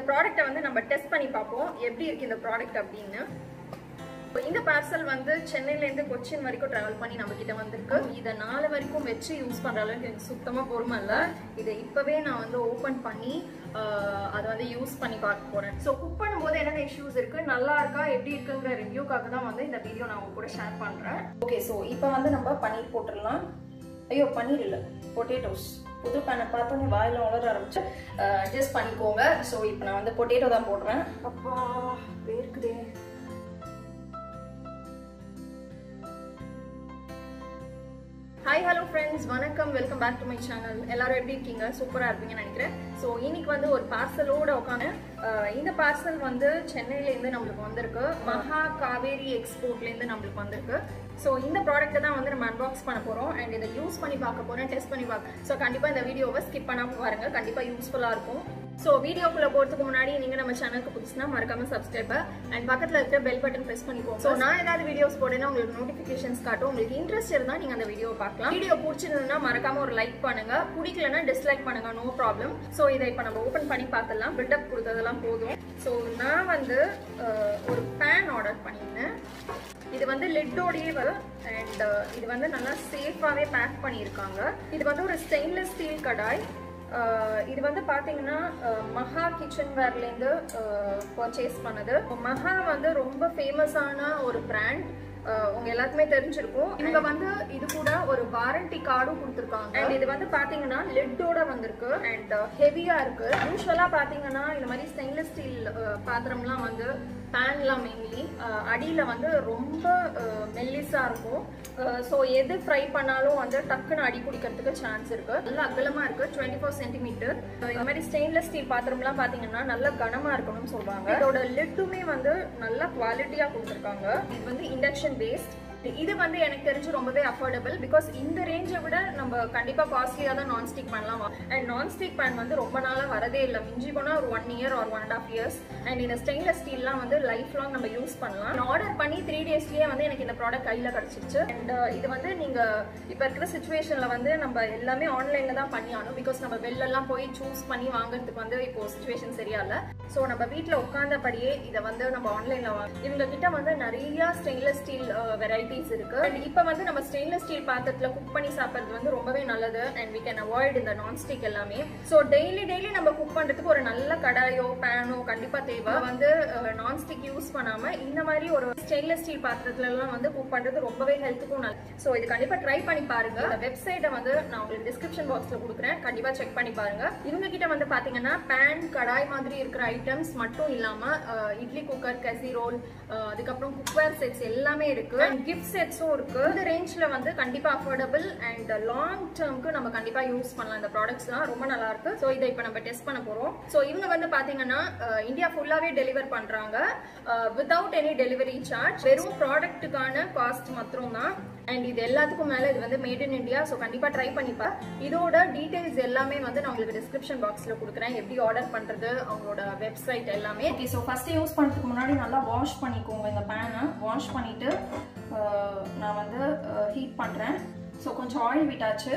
ப்ராடக்ட்டை வந்து நம்ம டெஸ்ட் பண்ணி பார்ப்போம் எப்படி இருக்கு இந்த ப்ராடக்ட் அப்படின்னு இப்போ இந்த பார்சல் வந்து சென்னையிலேருந்து கொச்சின் வரைக்கும் ட்ராவல் பண்ணி நம்ம கிட்ட வந்திருக்கு இதை நாலு வரைக்கும் வச்சு யூஸ் பண்ற அளவுக்கு எனக்கு சுத்தமா பொறுமை இல்லை இதை இப்பவே நான் வந்து ஓபன் பண்ணி ஆஹ், அதை வந்து யூஸ் பண்ணி பார்க்க போறேன் ஸோ குக் பண்ணும்போது என்னென்ன இஷ்யூஸ் இருக்கு நல்லா இருக்கா எப்படி இருக்குங்கிற ரிவ்யூக்காக தான் வந்து இந்த வீடியோ நான் உங்க கூட ஷேர் பண்றேன் ஓகே ஸோ இப்போ வந்து நம்ம பன்னீர் போட்டுடலாம் ஐயோ பன்னீர் இல்லை பொட்டேட்டோஸ் புது பேனை பார்த்தோன்னே வாயில உலர ஆரம்பிச்சு அட்ஜஸ்ட் பண்ணிக்கோங்க ஸோ இப்போ நான் வந்து பொட்டேட்டோ தான் போடுறேன் அப்பா வேர்க்குதே ஹாய் ஹலோ ஃப்ரெண்ட்ஸ் வணக்கம் welcome back to my channel எல்லாரும் எப்படி இருக்கீங்க சூப்பராக இருப்பீங்கன்னு நினைக்கிறேன் ஸோ இன்னைக்கு வந்து ஒரு பார்சலோட உட்காந்து இந்த பார்சல் வந்து சென்னையிலேருந்து நம்மளுக்கு வந்திருக்கு மகா காவேரி எக்ஸ்போர்ட்லேருந்து நம்மளுக்கு வந்திருக்கு ஸோ இந்த ப்ராடக்ட்டை தான் வந்து நம்ம அன்பாக்ஸ் பண்ண போகிறோம் அண்ட் இதை யூஸ் பண்ணி பார்க்க போகிறோம் டெஸ்ட் பண்ணி பார்க்க ஸோ கண்டிப்பாக இந்த வீடியோவை ஸ்கிப் பண்ணாமல் பாருங்க கண்டிப்பாக யூஸ்ஃபுல்லாக இருக்கும் ஸோ வீடியோக்குள்ள போகிறதுக்கு முன்னாடி நீங்கள் நம்ம சேனலுக்கு புதுசுனா மறக்காம சப்ஸ்கிரைப் அண்ட் பக்கத்தில் இருக்க பெல் பட்டன் ப்ரெஸ் பண்ணிக்கோங்க ஸோ நான் ஏதாவது வீடியோஸ் போடணும் உங்களுக்கு நோட்டிஃபிகேஷன்ஸ் காட்டும் உங்களுக்கு இன்ட்ரெஸ்ட் இருந்தால் நீங்கள் அந்த வீடியோ பார்க்கலாம் வீடியோ பிடிச்சிருந்ததுன்னா மறக்காம ஒரு லைக் பண்ணுங்க பிடிக்கலன்னா டிஸ்லைக் பண்ணுங்க நோ ப்ராப்ளம் ஸோ இதை இப்போ நம்ம ஓப்பன் பண்ணி பார்த்துடலாம் பில்டப் கொடுத்ததெல்லாம் போதும் ஸோ நான் வந்து அஹ், ஒரு பேன் ஆர்டர் பண்ணியிருந்தேன் இது வந்து லிட்டோடையே வரும் அண்ட் இது வந்து நல்லா சேஃபாகவே பேக் பண்ணியிருக்காங்க இது வந்து ஒரு ஸ்டெயின்லெஸ் ஸ்டீல் கடாய் அஹ் இது வந்து பார்த்தீங்கன்னா அஹ் மகா கிச்சன்வேர்லேருந்து பர்ச்சேஸ் பண்ணது மகா வந்து ரொம்ப ஃபேமஸான ஒரு பிராண்ட் உங்க எல்லாத்துக்குமே தெரிஞ்சிருக்கும் இவங்க வந்து இது கூட ஒரு வாரண்டி கார்டும் கொடுத்துருக்காங்க அண்ட் இது வந்து பாத்தீங்கன்னா லெட்டோட வந்திருக்கு அண்ட் ஹெவியா இருக்கு யூஸ்வலா பாத்தீங்கன்னா இந்த மாதிரி ஸ்டெயின்லெஸ் ஸ்டீல் பாத்திரம்லாம் வந்து பேன்லாம் மெயின்லி அடியில வந்து ரொம்ப அஹ், மெல்லிசா இருக்கும் ஸோ எது ஃப்ரை பண்ணாலும் வந்து டக்குன்னு அடி பிடிக்கிறதுக்கு சான்ஸ் இருக்கு நல்ல அகலமா இருக்கு டுவெண்ட்டி ஃபோர் சென்டிமீட்டர் இந்த மாதிரி ஸ்டெயின்லெஸ் ஸ்டீல் பாத்திரம்லாம் பாத்தீங்கன்னா நல்ல கனமா இருக்கணும்னு சொல்றாங்க இதோட லிட்டுமே வந்து நல்ல குவாலிட்டியா கொடுத்துருக்காங்க இது வந்து இண்டக்ஷன் பேஸ்ட் இது வந்து எனக்கு தெரிஞ்சு ரொம்பவே அஃபோர்டபுள் பிகாஸ் இந்த ரேஞ்சை விட நம்ம கண்டிப்பா காஸ்ட்லியா தான் நான்ஸ்டிக் பண்ணலாம் அண்ட் நான்ஸ்டிக் பேன் வந்து ரொம்ப நாளா வரதே இல்லை மிஞ்சி போனா ஒரு one year or one and half years and இந்த ஸ்டெயின்லெஸ் ஸ்டீல்லாம் வந்து லைஃப் லாங் நம்ம யூஸ் பண்ணலாம் ஆர்டர் பண்ணி த்ரீ டேஸ்லயே வந்து எனக்கு இந்த ப்ராடக்ட் கையில கிடைச்சிருச்சு அண்ட் இது வந்து நீங்க இப்ப இருக்கிற சுச்சுவேஷன்ல வந்து நம்ம எல்லாமே ஆன்லைன்ல தான் பண்ணி ஆகணும் பிகாஸ் நம்ம வெளிலலாம் போய் சூஸ் பண்ணி வாங்குறதுக்கு வந்து இப்போ சுச்சுவேஷன் சரியா இல்ல ஸோ நம்ம வீட்டில் உட்காந்தபடியே இதை வந்து நம்ம ஆன்லைன்ல வாங்க இவங்க கிட்ட வந்து நிறைய ஸ்டெயின்லெஸ் ஸ்டீல் வெரைட்டிஸ் இருக்கு அண்ட் இப்போ வந்து நம்ம ஸ்டெயின்லெஸ் ஸ்டீல் பாத்திரத்துல குக் பண்ணி சாப்பிட்றது வந்து ரொம்பவே நல்லது அண்ட் we can அவாய்ட் இந்த நான்ஸ்டிக் எல்லாமே ஸோ டெய்லி டெய்லி நம்ம குக் பண்றதுக்கு ஒரு நல்ல கடாயோ பேனோ கண்டிப்பா தேவை வந்து நான்ஸ்டிக் யூஸ் பண்ணாம இந்த மாதிரி ஒரு ஸ்டெயின்லெஸ் ஸ்டீல் பாத்திரத்துல எல்லாம் வந்து குக் பண்றது ரொம்பவே ஹெல்த்துக்கும் நல்லது ஸோ இது கண்டிப்பா ட்ரை பண்ணி பாருங்க இந்த வெப்சைட்டை வந்து நான் உங்களுக்கு டிஸ்கிரிப்ஷன் பாக்ஸ்ல கொடுக்குறேன் கண்டிப்பா செக் பண்ணி பாருங்க இவங்க கிட்ட வந்து பாத்தீங்கன்னா பேன் கடாய் மாதிரி இருக்கிற ஐட்டம்ஸ் மட்டும் இல்லாம அஹ், இட்லி குக்கர் கசிரோல் அதுக்கப்புறம் குக்வேர் செட்ஸ் எல்லாமே இருக்கு அண்ட் கிஃப்ட் செட்ஸும் இருக்கு இந்த ரேஞ்ச்ல வந்து கண்டிப்பா அஃபோர்டபுள் அண்ட் லாங் டேர்ம்க்கு நம்ம கண்டிப்பா யூஸ் பண்ணலாம் இந்த ப்ராடக்ட்ஸ்லாம் ரொம்ப நல்லா இருக்கு ஸோ இதை இப்போ நம்ம டெஸ்ட் பண்ண போறோம் ஸோ இவங்க வந்து பாத்தீங்கன்னா அஹ், இந்தியா ஃபுல்லாவே டெலிவர் பண்றாங்க வித்தவுட் எனி டெலிவரி சார்ஜ் வெறும் ப்ராடக்ட்டுக்கான காஸ்ட் மாத்திரம் தான் அண்ட் இது எல்லாத்துக்கும் மேல இது வந்து மேட் இன் இந்தியா ஸோ கண்டிப்பா ட்ரை பண்ணிப்பா இதோட டீடைல்ஸ் எல்லாமே வந்து நான் உங்களுக்கு டிஸ்கிரிப்ஷன் பாக்ஸ்ல கொடுக்குறேன் எப்படி ஆர்டர் பண்றது அவங்களோட வெப்சைட் எல்லாமே ஓகே ஸோ ஃபர்ஸ்ட் யூஸ் பண்றதுக்கு முன்னாடி நல்லா வாஷ் பண்ணிக்கோங்க இந்த பேனை வாஷ் பண்ணிட்டு அஹ், நான் வந்து ஹீட் பண்றேன் ஸோ கொஞ்சம் ஆயில் விட்டாச்சு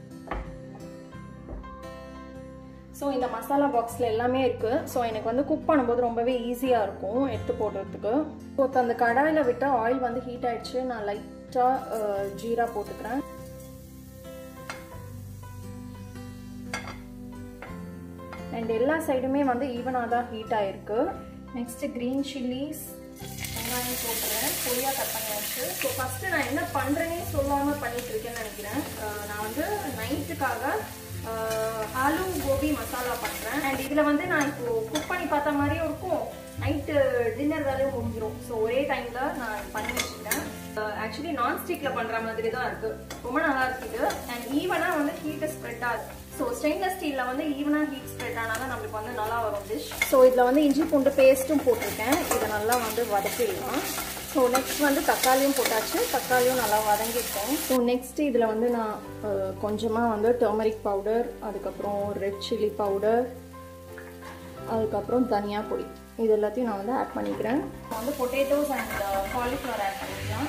ஸோ இந்த மசாலா பாக்ஸில் எல்லாமே இருக்குது ஸோ எனக்கு வந்து குக் பண்ணும்போது ரொம்பவே ஈஸியாக இருக்கும் எடுத்து போடுறதுக்கு ஸோ இப்போ அந்த கடாயில் விட்டு ஆயில் வந்து ஹீட் ஆயிடுச்சு நான் லைட்டாக ஜீரா போட்டுக்கிறேன் அண்ட் எல்லா சைடுமே வந்து ஈவனாக தான் ஹீட் ஆயிருக்கு நெக்ஸ்ட் க்ரீன் சில்லிஸ் வெங்காயம் போட்டுறேன் பொடியாக கட் பண்ணியாச்சு ஸோ ஃபஸ்ட்டு நான் என்ன பண்ணுறேனே சொல்லாமல் பண்ணிட்டு இருக்கேன்னு நினைக்கிறேன் அஹ் நான் வந்து நைட்டுக்காக ஆலு கோபி மசாலா பண்ணுறேன் அண்ட் இதில் வந்து நான் இப்போ குக் பண்ணி பார்த்த மாதிரியும் இருக்கும் நைட்டு டின்னர் வேலையும் முடிஞ்சிடும் ஸோ ஒரே டைமில் நான் பண்ணி வச்சுக்கிறேன் ஆக்சுவலி நான்ஸ்டிக்கில் பண்ணுற மாதிரி தான் இருக்குது ரொம்ப நல்லா இருக்குது அண்ட் ஈவனாக வந்து ஹீட்டு ஸ்ப்ரெட் ஆகுது ஸோ ஸ்டெயின்லெஸ் ஸ்டீலில் வந்து ஈவனாக ஹீட் ஸ்ப்ரெட் ஆனால் தான் நம்மளுக்கு வந்து நல்லா வரும் டிஷ் ஸோ இதில் வந்து இஞ்சி பூண்டு பேஸ்ட்டும் போட்டிருக்கேன் இதை நல்லா வந்து வதக்கிடலாம் ஸோ நெக்ஸ்ட் வந்து தக்காளியும் போட்டாச்சு தக்காளியும் நல்லா வதங்கிட்டோம் ஸோ நெக்ஸ்ட் இதில் வந்து நான் கொஞ்சமாக வந்து டர்மரிக் பவுடர் அதுக்கப்புறம் ரெட் சில்லி பவுடர் அதுக்கப்புறம் தனியா பொடி இது எல்லாத்தையும் நான் வந்து ஆட் பண்ணிக்கிறேன் நான் வந்து பொட்டேட்டோஸ் அண்ட் காலிஃப்ளவர் ஆட் பண்ணிக்கலாம்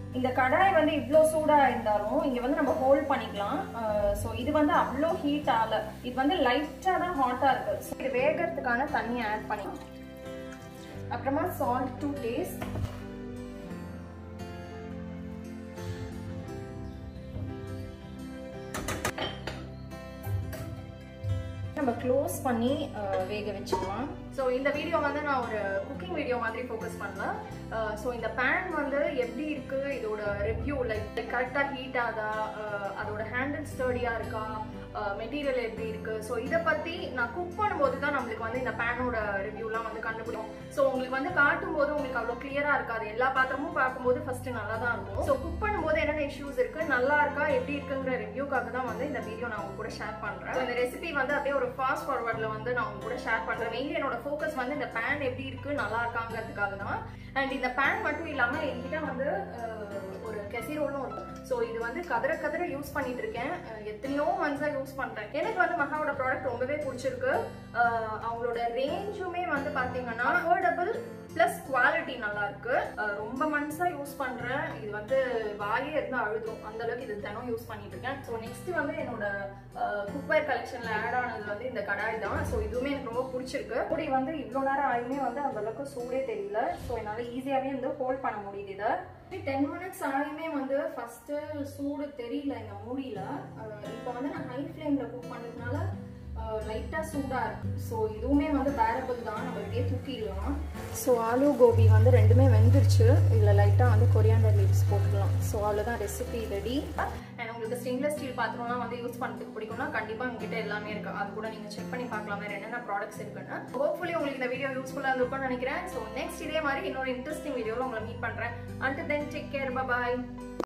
இந்த கடாய் வந்து இவ்வளோ சூடாக இருந்தாலும் இங்கே வந்து நம்ம ஹோல்ட் பண்ணிக்கலாம் ஸோ இது வந்து அவ்வளோ ஹீட் ஆகல இது வந்து லைட்டாக தான் ஹாட்டாக இருக்குது ஸோ இது வேகிறதுக்கான தண்ணி ஆட் பண்ணிக்கலாம் அப்புறமா சால்ட் டு டேஸ்ட் நம்ம க்ளோஸ் பண்ணி வேக வச்சுக்கலாம் ஸோ இந்த வீடியோ வந்து நான் ஒரு குக்கிங் வீடியோ மாதிரி ஃபோக்கஸ் பண்ணேன் ஸோ இந்த பேன் வந்து எப்படி இருக்கு இதோட ரிவ்யூ லைக் கரெக்டாக ஹீட் ஆகுதா அதோட ஹேண்டில் ஸ்டர்டியாக இருக்கா மெட்டீரியல் எப்படி இருக்கு ஸோ இதை பற்றி நான் குக் பண்ணும்போது தான் நம்மளுக்கு வந்து இந்த பேனோட ரிவ்யூலாம் வந்து கண்டுபிடிக்கும் ஸோ உங்களுக்கு வந்து காட்டும் போது உங்களுக்கு அவ்வளோ கிளியராக இருக்காது எல்லா பாத்திரமும் பார்க்கும்போது ஃபர்ஸ்ட் நல்லா தான் இருக்கும் ஸோ குக் பண்ணும்போது என்னென்ன இஷ்யூஸ் இருக்கு நல்லா இருக்கா எப்படி இருக்குங்கிற ரிவ்யூக்காக தான் வந்து இந்த வீடியோ நான் உங்க கூட ஷேர் பண்றேன் இந்த ரெசிபி வந்து அப்படியே ஒரு ஃபாஸ்ட் ஃபார்வர்ட்ல வந்து நான் உங்க கூட ஷேர் பண்றேன் மெயின்லி என்னோட ஃபோக்கஸ் வந்து இந்த பேன் எப்படி இருக்கு நல்லா இருக்காங்கிறதுக்காக தான் அண்ட் இந்த பேன் மட்டும் இல்லாம என்கிட்ட வந்து ஒரு கெசிரோலும் இருக்கும் ஸோ இது வந்து கதற கதற யூஸ் பண்ணிட்டு இருக்கேன் எத்தனையோ மந்த்ஸா யூஸ் பண்றேன் எனக்கு வந்து மகாவோட ப்ராடக்ட் ரொம்பவே பிடிச்சிருக்கு அவங்களோட ரேஞ்சுமே வந்து பாத்தீங்கன்னா அஃபோர்டபுள் பிளஸ் குவாலிட்டி நல்லா இருக்கு ரொம்ப மந்த்ஸா யூஸ் பண்றேன் இது வந்து வாயே இருந்து அழுதும் அந்த அளவுக்கு இது தினம் யூஸ் பண்ணிட்டு இருக்கேன் ஸோ நெக்ஸ்ட் வந்து என்னோட குக்வேர் கலெக்ஷன்ல ஆட் ஆனது வந்து இந்த கடாய் தான் ஸோ இதுவுமே எனக்கு ரொம்ப பிடிச்சிருக்கு கூடி வந்து இவ்வளோ நேரம் ஆயுமே வந்து அந்த அளவுக்கு சூடே தெரியல ஸோ என்னால் ஈஸியாகவே வந்து ஹோல்ட் பண்ண முடியுது இதை டென் மினிட்ஸ் ஆகியுமே வந்து ஃபர்ஸ்ட் சூடு தெரியல இந்த மூடியில இப்போ வந்து நான் ஹை ஃப்ளேம்ல குக் பண்ணதுனால லைட்டாக சூடாக இருக்கு ஸோ இதுவுமே வந்து பேரபிள் தான் நம்ம இப்படியே தூக்கிடலாம் ஸோ ஆலு கோபி வந்து ரெண்டுமே வெந்துருச்சு இதில் லைட்டாக வந்து கொரியாண்டர் லீவ்ஸ் போட்டுக்கலாம் ஸோ அவ்வளோதான் ரெசிபி ரெடி அண்ட் உங்களுக்கு ஸ்டெயின்லெஸ் ஸ்டீல் பாத்திரம்லாம் வந்து யூஸ் பண்ணுறதுக்கு பிடிக்கும்னா கண்டிப்பாக உங்ககிட்ட எல்லாமே இருக்கு அது கூட நீங்கள் செக் பண்ணி பார்க்கலாம் வேறு என்னென்ன ப்ராடக்ட்ஸ் இருக்குன்னு ஹோப்ஃபுல்லி உங்களுக்கு இந்த வீடியோ யூஸ்ஃபுல்லாக இருந்திருக்கும்னு நினைக்கிறேன் ஸோ நெக்ஸ்ட் இதே மாதிரி இன்னொரு இன்ட்ரெஸ்டிங் வீடியோவில் உங்களை மீட் பண்ணுறேன் and then take care bye